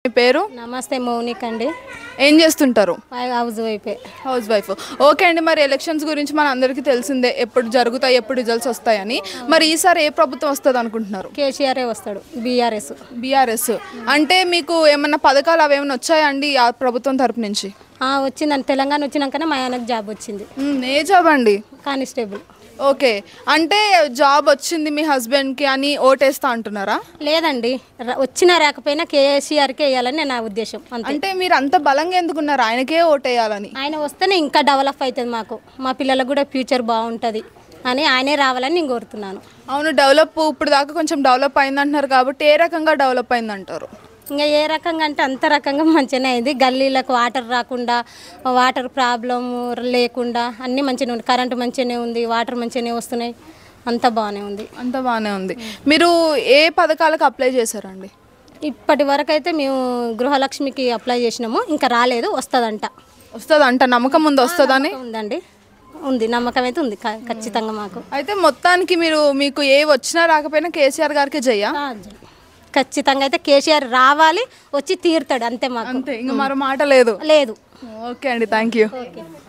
మీ పేరు నమస్తే మౌనిక్ అండి ఏం చేస్తుంటారు హౌస్ వైఫే హౌస్ వైఫ్ ఓకే అండి మరి ఎలక్షన్స్ గురించి మన అందరికీ తెలిసిందే ఎప్పుడు జరుగుతాయి ఎప్పుడు రిజల్ట్స్ వస్తాయని మరి ఈసారి ఏ ప్రభుత్వం వస్తుంది అనుకుంటున్నారు కేసీఆరే వస్తాడు బీఆర్ఎస్ బీఆర్ఎస్ అంటే మీకు ఏమన్నా పథకాలు అవి ఏమైనా వచ్చాయా అండి ఆ ప్రభుత్వం తరపు నుంచి వచ్చిందండి తెలంగాణ వచ్చినాకనే మా ఆయనకు జాబ్ వచ్చింది మ్, ఏ జాబ్ అండి కానిస్టేబుల్ ఓకే అంటే జాబ్ వచ్చింది మీ హస్బెండ్కి అని ఓటేస్తా అంటున్నారా లేదండి ర- వచ్చినా రాకపోయినా కేసీఆర్కే వేయాలని నా ఉద్దేశం అంతే అంటే మీరు అంత బలంగా ఎందుకున్నారు ఆయనకే ఓటేయాలని ఆయన వస్తేనే ఇంకా డెవలప్ అవుతుంది మాకు మా పిల్లలకు కూడా ఫ్యూచర్ బాగుంటుంది అని ఆయనే రావాలని నేను కోరుతున్నాను అవును డెవలప్ ఇప్పుడు దాకా కొంచెం డెవలప్ అయిందంటున్నారు కాబట్టి ఏ రకంగా డెవలప్ అయిందంటారు ఇంకా ఏ రకంగా అంటే అంత రకంగా మంచిగానే అయింది గల్లీలకు వాటర్ రాకుండా వాటర్ ప్రాబ్లం లేకుండా అన్నీ మంచిగానే ఉంది కరెంటు మంచిగానే ఉంది వాటర్ మంచిగానే వస్తున్నాయి అంత బాగానే ఉంది అంత బాగానే ఉంది మీరు ఏ పథకాలకు అప్లై చేశారండి ఇప్పటి వరకు అయితే మేము గృహలక్ష్మికి అప్లై చేసినాము ఇంకా రాలేదు వస్తుందంట వస్తుంది అంట నమ్మకం ఉంది వస్తుందని ఉందండి ఉంది నమ్మకం అయితే ఉంది క- ఖచ్చితంగా మాకు అయితే మొత్తానికి మీరు మీకు ఏ వచ్చినా రాకపోయినా కేసీఆర్ గారికి చెయ్యా ఆ, ఖచ్చితంగా అయితే కేసీఆర్ రావాలి వచ్చి తీరుతాడు అంతే మాకు అంతే ఇంకా మరో మాట లేదు లేదు ఓకే అండి థ్యాంక్ యూ ఓకే